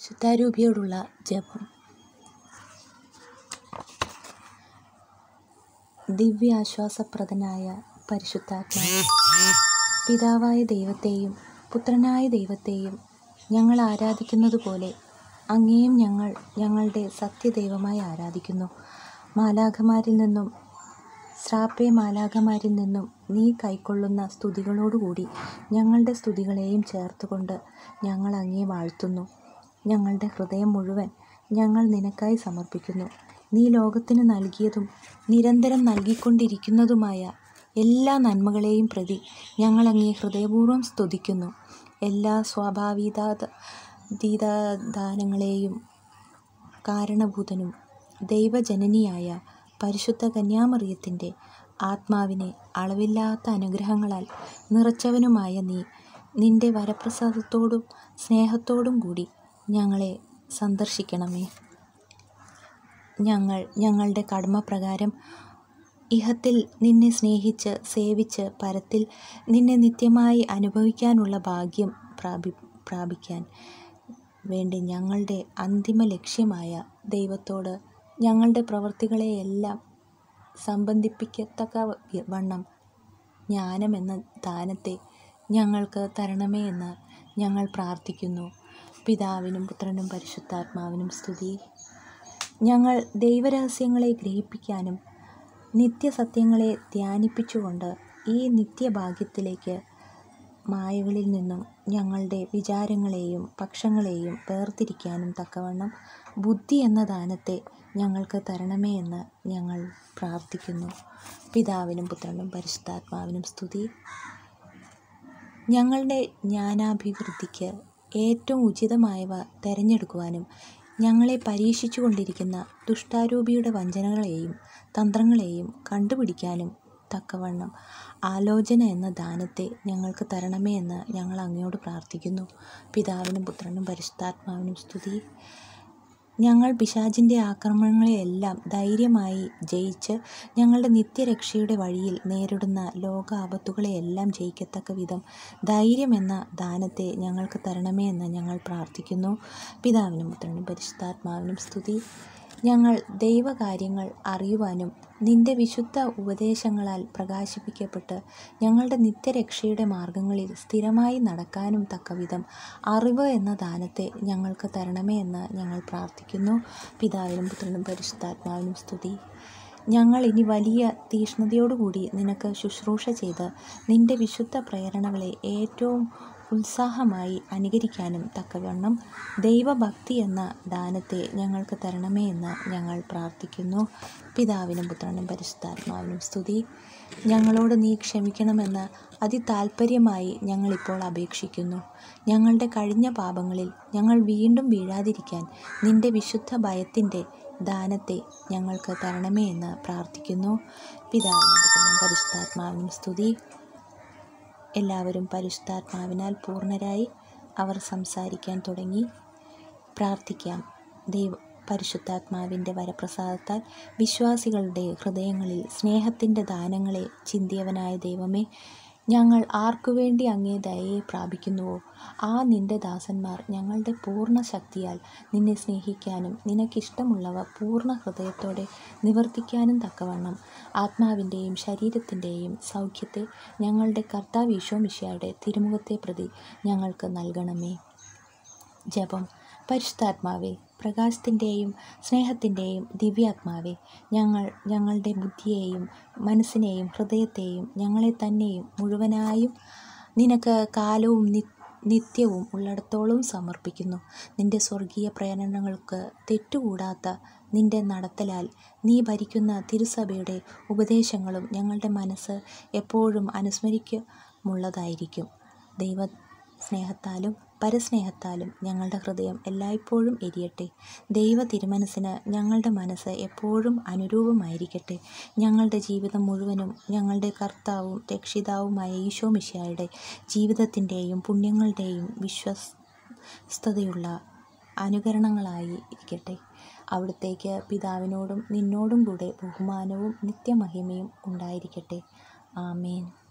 ശുദ്ധാരൂപിയോടുള്ള ജപം ദിവ്യാശ്വാസപ്രദനായ പരിശുദ്ധാത്മാവേ പിതാവായ ദൈവത്തെയും പുത്രനായ ദൈവത്തെയും ഞങ്ങൾ ആരാധിക്കുന്നതുപോലെ അങ്ങേയും ഞങ്ങൾ ഞങ്ങളുടെ സത്യദൈവമായി ആരാധിക്കുന്നു മാലാഖമാരിൽ നിന്നും ശ്രാപ്പേ മാലാഖമാരിൽ നിന്നും നീ കൈക്കൊള്ളുന്ന സ്തുതികളോടുകൂടി ഞങ്ങളുടെ സ്തുതികളെയും ചേർത്തുകൊണ്ട് ഞങ്ങൾ അങ്ങേ വാഴ്ത്തുന്നു ഞങ്ങളുടെ ഹൃദയം മുഴുവൻ ഞങ്ങൾ നിനക്കായി സമർപ്പിക്കുന്നു നീ ലോകത്തിന് നൽകിയതും നിരന്തരം നൽകിക്കൊണ്ടിരിക്കുന്നതുമായ എല്ലാ നന്മകളെയും പ്രതി ഞങ്ങൾ അങ്ങേ ഹൃദയപൂർവ്വം സ്തുതിക്കുന്നു എല്ലാ സ്വാഭാവികദാനങ്ങളെയും കാരണഭൂതനും ദൈവജനനിയായ പരിശുദ്ധ കന്യാമറിയത്തിൻ്റെ ആത്മാവിനെ അളവില്ലാത്ത അനുഗ്രഹങ്ങളാൽ നിറച്ചവനുമായ നീ നിന്റെ വരപ്രസാദത്തോടും സ്നേഹത്തോടും കൂടി ഞങ്ങളെ സന്ദർശിക്കണമേ ഞങ്ങൾ ഞങ്ങളുടെ കടമപ്രകാരം ഇഹത്തിൽ നിന്നെ സ്നേഹിച്ച് സേവിച്ച് പരത്തിൽ നിന്നെ നിത്യമായി അനുഭവിക്കാനുള്ള ഭാഗ്യം പ്രാപി പ്രാപിക്കാൻ വേണ്ടി ഞങ്ങളുടെ അന്തിമ ലക്ഷ്യമായ ദൈവത്തോട് ഞങ്ങളുടെ പ്രവൃത്തികളെയെല്ലാം സംബന്ധിപ്പിക്കത്തക്ക വണ്ണം ജ്ഞാനമെന്ന ദാനത്തെ ഞങ്ങൾക്ക് തരണമേ എന്ന് ഞങ്ങൾ പ്രാർത്ഥിക്കുന്നു പിതാവിനും പുത്രനും പരിശുദ്ധാത്മാവിനും സ്തുതി ഞങ്ങൾ ദൈവരഹസ്യങ്ങളെ ഗ്രഹിപ്പിക്കാനും നിത്യസത്യങ്ങളെ ധ്യാനിപ്പിച്ചുകൊണ്ട് ഈ നിത്യഭാഗ്യത്തിലേക്ക് മായകളിൽ നിന്നും ഞങ്ങളുടെ വിചാരങ്ങളെയും പക്ഷങ്ങളെയും വേർതിരിക്കാനും തക്കവണ്ണം ബുദ്ധി എന്ന ദാനത്തെ ഞങ്ങൾക്ക് തരണമേ എന്ന് ഞങ്ങൾ പ്രാർത്ഥിക്കുന്നു പിതാവിനും പുത്രനും പരിശുദ്ധാത്മാവിനും സ്തുതി ഞങ്ങളുടെ ജ്ഞാനാഭിവൃദ്ധിക്ക് ഏറ്റവും ഉചിതമായവ തിരഞ്ഞെടുക്കുവാനും ഞങ്ങളെ പരീക്ഷിച്ചു കൊണ്ടിരിക്കുന്ന ദുഷ്ടാരൂപിയുടെ വഞ്ചനകളെയും തന്ത്രങ്ങളെയും കണ്ടുപിടിക്കാനും തക്കവണ്ണം ആലോചന എന്ന ദാനത്തെ ഞങ്ങൾക്ക് തരണമേ എന്ന് ഞങ്ങൾ അങ്ങയോട് പ്രാർത്ഥിക്കുന്നു പിതാവിനും പുത്രനും പരിശുദ്ധാത്മാവിനും സ്തുതി ഞങ്ങൾ പിശാചിൻ്റെ ആക്രമണങ്ങളെയെല്ലാം ധൈര്യമായി ജയിച്ച് ഞങ്ങളുടെ നിത്യരക്ഷയുടെ വഴിയിൽ നേരിടുന്ന ലോക ആപത്തുകളെയെല്ലാം ജയിക്കത്തക്ക വിധം ധൈര്യം എന്ന ദാനത്തെ ഞങ്ങൾക്ക് തരണമേ എന്ന് ഞങ്ങൾ പ്രാർത്ഥിക്കുന്നു പിതാവിനും പുത്രനും പരിശുദ്ധാത്മാവിനും സ്തുതി ഞങ്ങൾ ദൈവകാര്യങ്ങൾ അറിയുവാനും നിന്റെ വിശുദ്ധ ഉപദേശങ്ങളാൽ പ്രകാശിപ്പിക്കപ്പെട്ട് ഞങ്ങളുടെ നിത്യരക്ഷയുടെ മാർഗങ്ങളിൽ സ്ഥിരമായി നടക്കാനും തക്കവിധം അറിവ് എന്ന ദാനത്തെ ഞങ്ങൾക്ക് തരണമേ എന്ന് ഞങ്ങൾ പ്രാർത്ഥിക്കുന്നു പിതാവിനും പുത്രനും പരിശുദ്ധാത്മാവിനും സ്തുതി ഞങ്ങൾ ഇനി വലിയ തീഷ്ണതയോടുകൂടി നിനക്ക് ശുശ്രൂഷ ചെയ്ത് നിന്റെ വിശുദ്ധ പ്രേരണകളെ ഏറ്റവും ഉത്സാഹമായി അനുകരിക്കാനും തക്കവണ്ണം ദൈവഭക്തി എന്ന ദാനത്തെ ഞങ്ങൾക്ക് തരണമേ എന്ന് ഞങ്ങൾ പ്രാർത്ഥിക്കുന്നു പിതാവിനും പുത്രനും പരിശുദ്ധാത്മാവിനും സ്തുതി ഞങ്ങളോട് നീ ക്ഷമിക്കണമെന്ന് അതിതാൽപര്യമായി ഞങ്ങളിപ്പോൾ അപേക്ഷിക്കുന്നു ഞങ്ങളുടെ കഴിഞ്ഞ പാപങ്ങളിൽ ഞങ്ങൾ വീണ്ടും വീഴാതിരിക്കാൻ നിന്റെ വിശുദ്ധ ഭയത്തിൻ്റെ ദാനത്തെ ഞങ്ങൾക്ക് തരണമേ എന്ന് പ്രാർത്ഥിക്കുന്നു പിതാവിനും പുത്രനും പരിശുദ്ധാത്മാവിനും സ്തുതി എല്ലാവരും പരിശുദ്ധാത്മാവിനാൽ പൂർണ്ണരായി അവർ സംസാരിക്കാൻ തുടങ്ങി പ്രാർത്ഥിക്കാം ദൈവ പരിശുദ്ധാത്മാവിൻ്റെ വരപ്രസാദത്താൽ വിശ്വാസികളുടെ ഹൃദയങ്ങളിൽ സ്നേഹത്തിൻ്റെ ദാനങ്ങളെ ചിന്തിയവനായ ദൈവമേ ഞങ്ങൾ ആർക്കുവേണ്ടി അങ്ങേ ദയയെ പ്രാപിക്കുന്നുവോ ആ നിന്റെ ദാസന്മാർ ഞങ്ങളുടെ പൂർണ്ണ ശക്തിയാൽ നിന്നെ സ്നേഹിക്കാനും നിനക്കിഷ്ടമുള്ളവ പൂർണ്ണ ഹൃദയത്തോടെ നിവർത്തിക്കാനും തക്കവണ്ണം ആത്മാവിൻ്റെയും ശരീരത്തിൻ്റെയും സൗഖ്യത്തെ ഞങ്ങളുടെ കർത്താവ് ഈശോമിശിയുടെ തിരുമുഖത്തെ പ്രതി ഞങ്ങൾക്ക് നൽകണമേ ജപം പരിശുദ്ധാത്മാവേ പ്രകാശത്തിൻ്റെയും സ്നേഹത്തിൻ്റെയും ദിവ്യാത്മാവേ ഞങ്ങൾ ഞങ്ങളുടെ ബുദ്ധിയെയും മനസ്സിനെയും ഹൃദയത്തെയും ഞങ്ങളെ തന്നെയും മുഴുവനായും നിനക്ക് കാലവും നി നിത്യവും ഉള്ളിടത്തോളം സമർപ്പിക്കുന്നു നിന്റെ സ്വർഗീയ പ്രേരണകൾക്ക് തെറ്റുകൂടാത്ത നിന്റെ നടത്തലാൽ നീ ഭരിക്കുന്ന തിരുസഭയുടെ ഉപദേശങ്ങളും ഞങ്ങളുടെ മനസ്സ് എപ്പോഴും അനുസ്മരിക്കുമുള്ളതായിരിക്കും ദൈവ സ്നേഹത്താലും പരസ്നേഹത്താലും ഞങ്ങളുടെ ഹൃദയം എല്ലായ്പ്പോഴും എരിയട്ടെ ദൈവ തിരുമനസ്സിന് ഞങ്ങളുടെ മനസ്സ് എപ്പോഴും അനുരൂപമായിരിക്കട്ടെ ഞങ്ങളുടെ ജീവിതം മുഴുവനും ഞങ്ങളുടെ കർത്താവും രക്ഷിതാവുമായ ഈശോ മിശിഹായുടെ ജീവിതത്തിൻ്റെയും പുണ്യങ്ങളുടെയും വിശ്വസ്തതയുള്ള അനുകരണങ്ങളായി ഇരിക്കട്ടെ അവിടത്തേക്ക് പിതാവിനോടും നിന്നോടും കൂടെ ബഹുമാനവും നിത്യമഹിമയും ഉണ്ടായിരിക്കട്ടെ ആമേൻ